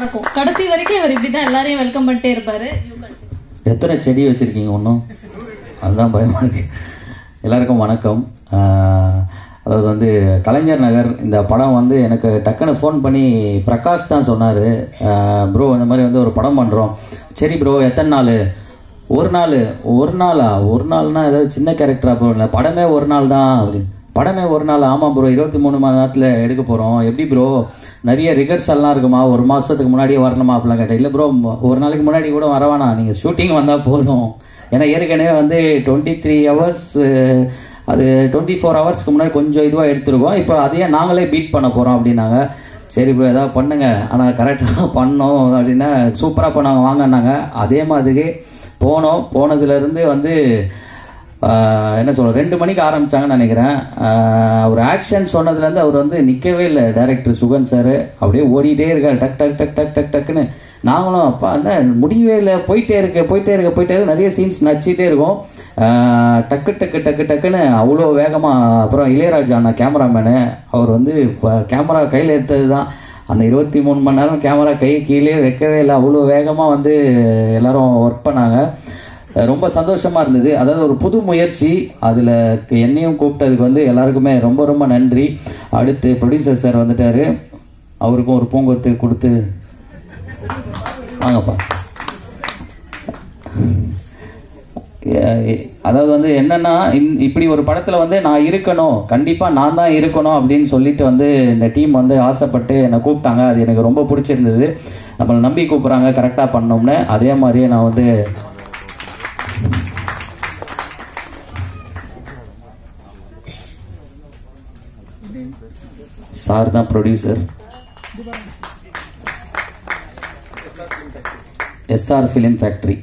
நடக்கும் கடைசி வரைக்கும் அவர் இப்படிதான் எல்லாரையும் வெல்கம் பண்ணிட்டே இருப்பாரு You continue. எத்தனை செடி வச்சுருக்கீங்க ஒன்றும் அதுதான் பயமாக இருக்கு எல்லாருக்கும் வணக்கம் ஆஹ் அதாவது வந்து கலைஞர் நகர் இந்த படம் வந்து எனக்கு டக்குன்னு ஃபோன் பண்ணி பிரகாஷ் தான் சொன்னார் ப்ரோ இந்த மாதிரி வந்து ஒரு படம் பண்ணுறோம் சரி ப்ரோ எத்தனை நாள் ஒரு நாள் ஒரு நாளா ஒரு நாள்னா ஏதாவது சின்ன கேரக்டராக போகல படமே ஒரு நாள் தான் அப்படின்னு படமே ஒரு நாள் ஆமாம் ப்ரோ இருபத்தி மூணு மணி நேரத்தில் எடுக்க போகிறோம் எப்படி ப்ரோ நிறைய ரிகர்சல்லாம் இருக்குமா ஒரு மாதத்துக்கு முன்னாடியே வரணுமா அப்படிலாம் கேட்டேன் இல்லை ப்ரோ ஒரு நாளைக்கு முன்னாடி கூட வர வேணாம் நீங்கள் ஷூட்டிங் வந்தால் போதும் ஏன்னா ஏற்கனவே வந்து டுவெண்ட்டி த்ரீ ஹவர்ஸ் அது டுவெண்ட்டி ஃபோர் ஹவர்ஸ்க்கு முன்னாடி கொஞ்சம் இதுவாக எடுத்துருக்கோம் இப்போ அதையே நாங்களே பீட் பண்ண போகிறோம் அப்படின்னாங்க சரி ப்ரோ ஏதாவது பண்ணுங்க ஆனால் கரெக்டாக பண்ணோம் அப்படின்னா சூப்பராக பண்ணாங்க வாங்கன்னாங்க அதே மாதிரி போனோம் போனதுலேருந்து வந்து ஆஹ் என்ன சொல்ற ரெண்டு மணிக்கு ஆரம்பிச்சாங்கன்னு நினைக்கிறேன் ஆஹ் ஒரு ஆக்ஷன் சொன்னதுலேருந்து அவர் வந்து நிற்கவே இல்லை டைரக்டர் சுகன் சார் அப்படியே ஓடிட்டே இருக்கார் டக் டக் டக் டக் டக் டக்குன்னு நாங்களும் அப்பா என்ன முடியவே இல்லை போயிட்டே இருக்கு போயிட்டே இருக்க போயிட்டே இருக்கு நிறைய சீன்ஸ் நடிச்சிட்டே இருக்கும் ஆஹ் டக்கு டக்கு டக்கு டக்குன்னு அவ்வளோ வேகமாக அப்புறம் இளையராஜா அண்ணா கேமராமேனு அவர் வந்து கேமரா கையில் எடுத்தது தான் அந்த இருபத்தி மூணு மணி நேரம் கேமரா கை கீழே வைக்கவே இல்லை அவ்வளோ வேகமாக வந்து எல்லாரும் ஒர்க் பண்ணாங்க ரொம்ப சந்தோஷமா இருந்தது அதாவது ஒரு புது முயற்சி அதில் என்னையும் கூப்பிட்டதுக்கு வந்து எல்லாருக்குமே ரொம்ப ரொம்ப நன்றி அடுத்து ப்ரொடியூசர் சார் வந்துட்டாரு அவருக்கும் ஒரு பூங்கொத்து கொடுத்து வாங்கப்பா எ- அதாவது வந்து என்னன்னா இந்- இப்படி ஒரு படத்துல வந்து நான் இருக்கணும் கண்டிப்பா நான் தான் இருக்கணும் அப்படின்னு சொல்லிட்டு வந்து இந்த டீம் வந்து ஆசைப்பட்டு என்னை கூப்பிட்டாங்க அது எனக்கு ரொம்ப பிடிச்சிருந்தது நம்மளை நம்பி கூப்பிட்றாங்க கரெக்டாக பண்ணோம்னு அதே மாதிரியே நான் வந்து சார் தான் producer SR film factory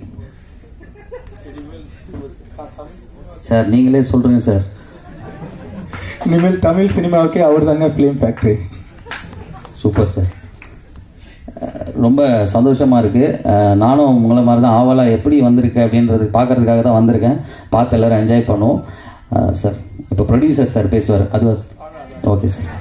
sir நீங்களே சொல்றீங்க சார் இனிமேல் தமிழ் சினிமாவுக்கே அவர் தாங்க ஃபிலிம் ஃபேக்ட்ரி சூப்பர் சார் அஹ் ரொம்ப சந்தோஷமாக இருக்குது நானும் உங்களை மாதிரி தான் ஆவலாக எப்படி வந்திருக்கு அப்படின்றது பார்க்கறதுக்காக தான் வந்திருக்கேன் பார்த்து எல்லோரும் என்ஜாய் பண்ணுவோம் அஹ் சார் இப்போ ப்ரொடியூசர் சார் பேசுவார் அது ஓகே சார்